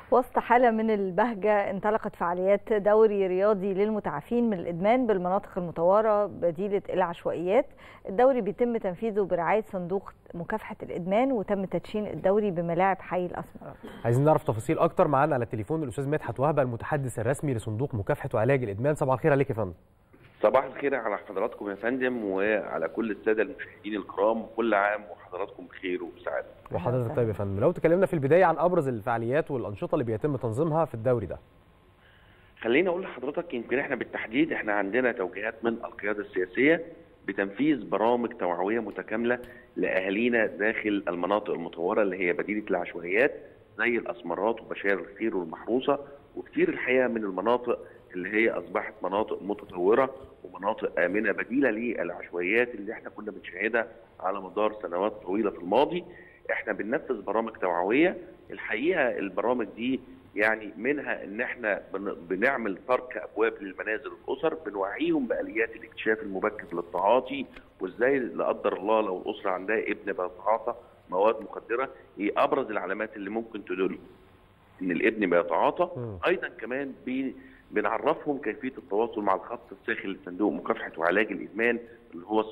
وسط حالة من البهجة انطلقت فعاليات دوري رياضي للمتعافين من الإدمان بالمناطق المطورة بديلة العشوائيات الدوري بيتم تنفيذه برعاية صندوق مكافحة الإدمان وتم تدشين الدوري بملاعب حي الأسمرات عايزين نعرف تفاصيل اكتر معانا على التليفون الاستاذ مدحت وهبه المتحدث الرسمي لصندوق مكافحه وعلاج الادمان صباح الخير عليك يا فندم صباح الخير على حضراتكم يا فندم وعلى كل الساده المشاهدين الكرام وكل عام وحضراتكم بخير وبسعاده. وحضرتك طيب يا فندم لو تكلمنا في البدايه عن ابرز الفعاليات والانشطه اللي بيتم تنظيمها في الدوري ده خليني اقول لحضرتك يمكن احنا بالتحديد احنا عندنا توجيهات من القياده السياسيه بتنفيذ برامج توعويه متكامله لاهالينا داخل المناطق المطوره اللي هي بديله العشوائيات زي الاسمرات وبشار الخير والمحروسه وكتير الحقيقه من المناطق اللي هي اصبحت مناطق متطوره ومناطق امنه بديله للعشوائيات اللي احنا كنا بنشاهدها على مدار سنوات طويله في الماضي احنا بننفذ برامج توعويه الحقيقه البرامج دي يعني منها ان احنا بن- بنعمل ترك ابواب للمنازل الاسر بنوعيهم باليات الاكتشاف المبكر للتعاطي وازاي لا قدر الله لو الاسره عندها ابن بيتعاطى مواد مخدره ايه ابرز العلامات اللي ممكن تدل ان الابن بيتعاطى مم. ايضا كمان بي بنعرفهم كيفيه التواصل مع الخط الساخن لصندوق مكافحه وعلاج الادمان اللي هو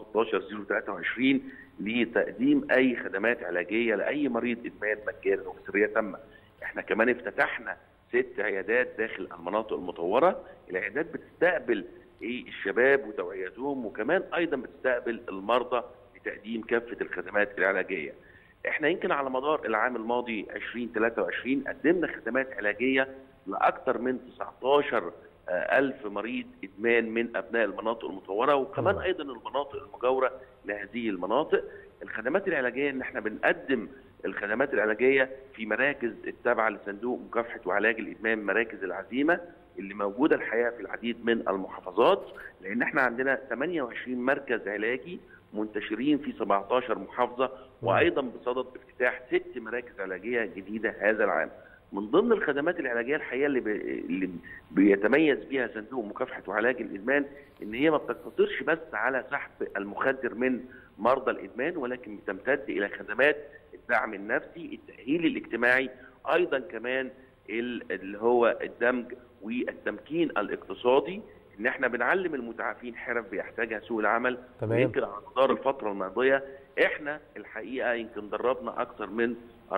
16023 لتقديم اي خدمات علاجيه لاي مريض ادمان مجانا وبسريه تامه. احنا كمان افتتحنا ست عيادات داخل المناطق المطوره، العيادات بتستقبل ايه الشباب وتوعيتهم وكمان ايضا بتستقبل المرضى لتقديم كافه الخدمات العلاجيه. احنا يمكن على مدار العام الماضي 2023 قدمنا خدمات علاجيه لاكثر من 19 ألف مريض إدمان من أبناء المناطق المطورة وكمان الله. أيضا المناطق المجاورة لهذه المناطق الخدمات العلاجية إن احنا بنقدم الخدمات العلاجية في مراكز التابعة لصندوق مكافحة وعلاج الإدمان مراكز العزيمة اللي موجودة الحقيقة في العديد من المحافظات لأن احنا عندنا 28 مركز علاجي منتشرين في 17 محافظة وأيضا بصدد افتتاح ست مراكز علاجية جديدة هذا العام من ضمن الخدمات العلاجيه الحقيقه اللي, بي... اللي بيتميز بها صندوق مكافحه وعلاج الادمان ان هي ما بتقتصرش بس على سحب المخدر من مرضى الادمان ولكن بتمتد الى خدمات الدعم النفسي، التاهيل الاجتماعي، ايضا كمان ال- اللي هو الدمج والتمكين الاقتصادي ان احنا بنعلم المتعافين حرف بيحتاجها سوق العمل تمام. ويمكن على مدار الفتره الماضيه احنا الحقيقه يمكن دربنا اكثر من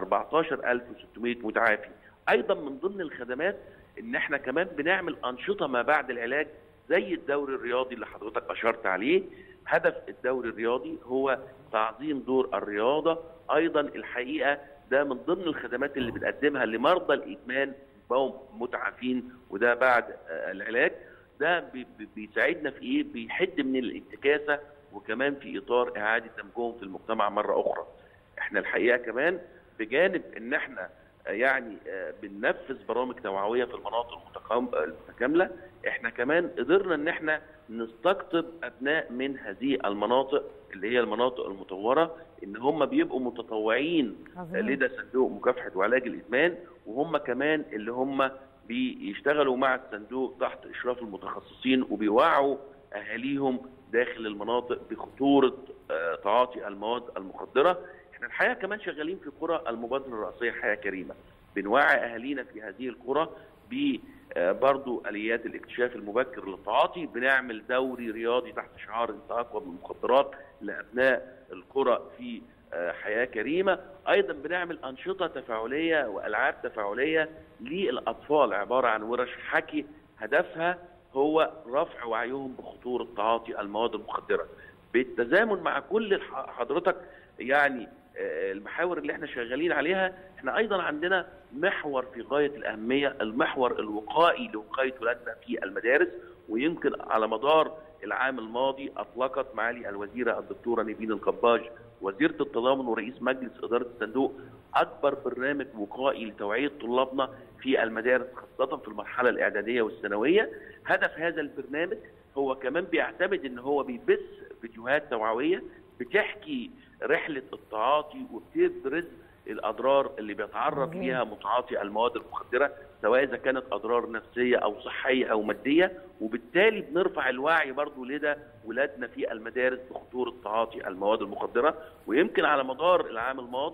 14600 متعافي ايضا من ضمن الخدمات ان احنا كمان بنعمل انشطه ما بعد العلاج زي الدوري الرياضي اللي حضرتك اشرت عليه هدف الدوري الرياضي هو تعظيم دور الرياضه ايضا الحقيقه ده من ضمن الخدمات اللي بنقدمها لمرضى الادمان وهم متعافين وده بعد آه، العلاج ده بي- بي- بيساعدنا في ايه بيحد من الانتكاسه وكمان في اطار اعاده دمجهم في المجتمع مره اخرى احنا الحقيقه كمان بجانب ان احنا آه، يعني آه، بننفذ برامج توعويه في المناطق المتقام- المتكامله احنا كمان قدرنا ان احنا نستقطب ابناء من هذه المناطق اللي هي المناطق المطوره ان هم بيبقوا متطوعين عظيم. لدى صندوق مكافحه وعلاج الادمان وهم كمان اللي هم بيشتغلوا مع الصندوق تحت اشراف المتخصصين وبيوعوا اهاليهم داخل المناطق بخطوره آه، تعاطي المواد المخدره احنا الحقيقه كمان شغالين في قرى المبادره الرئاسيه حياه كريمه بنوعي اهالينا في هذه القرى ب آه، برضو اليات الاكتشاف المبكر للتعاطي بنعمل دوري رياضي تحت شعار انت اقوى من المخدرات لابناء القرى في آه، حياه كريمه ايضا بنعمل انشطه تفاعليه والعاب تفاعليه للاطفال عباره عن ورش حكي هدفها هو رفع وعيهم بخطوره تعاطي المواد المخدره بالتزامن مع كل الح- حضرتك يعني آه، المحاور اللي احنا شغالين عليها احنا ايضا عندنا محور في غايه الاهميه المحور الوقائي لوقايه ولادنا في المدارس ويمكن على مدار العام الماضي اطلقت معالي الوزيره الدكتوره نيفين القباج وزيره التضامن ورئيس مجلس اداره الصندوق اكبر برنامج وقائي لتوعيه طلابنا في المدارس خاصه في المرحله الاعداديه والثانويه هدف هذا البرنامج هو كمان بيعتمد ان هو بيبث فيديوهات توعويه بتحكي رحله التعاطي وبتبرز الاضرار اللي بيتعرض عظيم. ليها متعاطي المواد المخدره سواء اذا كانت اضرار نفسيه او صحيه او ماديه وبالتالي بنرفع الوعي برضو لدى ولادنا في المدارس بخطوره تعاطي المواد المخدره ويمكن على مدار العام الماضي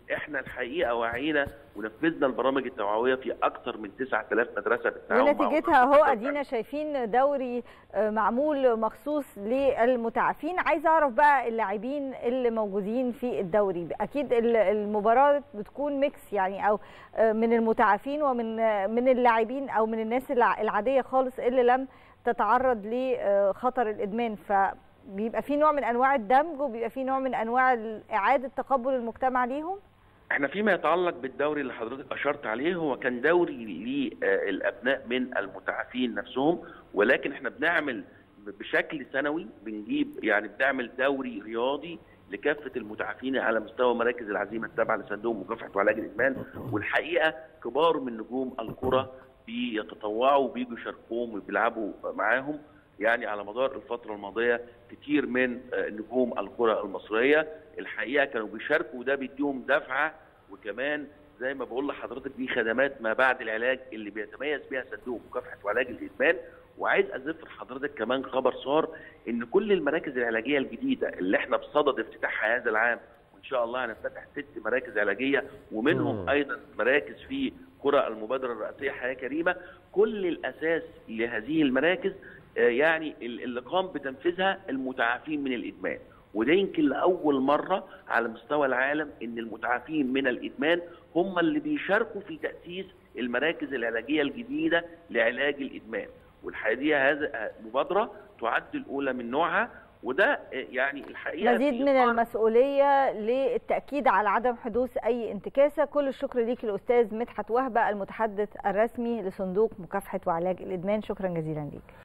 احنا الحقيقه وعينا ونفذنا البرامج التوعويه في اكثر من 9000 مدرسه بالتعاون مع ونتيجتها اهو ادينا شايفين دوري معمول مخصوص للمتعافين عايزه اعرف بقى اللاعبين اللي موجودين في الدوري اكيد المباراه بتكون ميكس يعني او من المتعافين ومن من اللاعبين او من الناس العاديه خالص اللي لم تتعرض لخطر الادمان ف بيبقى في نوع من انواع الدمج وبيبقى في نوع من انواع اعاده تقبل المجتمع ليهم احنا فيما يتعلق بالدوري اللي حضرتك اشرت عليه هو كان دوري للابناء من المتعافين نفسهم ولكن احنا بنعمل بشكل سنوي بنجيب يعني بنعمل دوري رياضي لكافه المتعافين على مستوى مراكز العزيمه التابعه لصندوق مكافحه وعلاج الادمان والحقيقه كبار من نجوم الكره بيتطوعوا وبيجوا يشاركوهم وبيلعبوا معاهم يعني على مدار الفترة الماضية كتير من نجوم الكرة المصرية الحقيقة كانوا بيشاركوا وده بيديهم دفعة وكمان زي ما بقول لحضرتك دي خدمات ما بعد العلاج اللي بيتميز بها صندوق مكافحة وعلاج الإدمان وعايز أزف لحضرتك كمان خبر صار إن كل المراكز العلاجية الجديدة اللي احنا بصدد افتتاحها هذا العام وإن شاء الله هنفتح ست مراكز علاجية ومنهم مم. أيضا مراكز في قرى المبادرة الرئاسية حياة كريمة كل الأساس لهذه المراكز يعني اللي قام بتنفيذها المتعافين من الادمان وده يمكن لاول مره على مستوى العالم ان المتعافين من الادمان هم اللي بيشاركوا في تاسيس المراكز العلاجيه الجديده لعلاج الادمان والحقيقه هذا مبادره تعد الاولى من نوعها وده يعني الحقيقه مزيد من المسؤوليه للتاكيد على عدم حدوث اي انتكاسه كل الشكر ليك الاستاذ مدحت وهبه المتحدث الرسمي لصندوق مكافحه وعلاج الادمان شكرا جزيلا ليك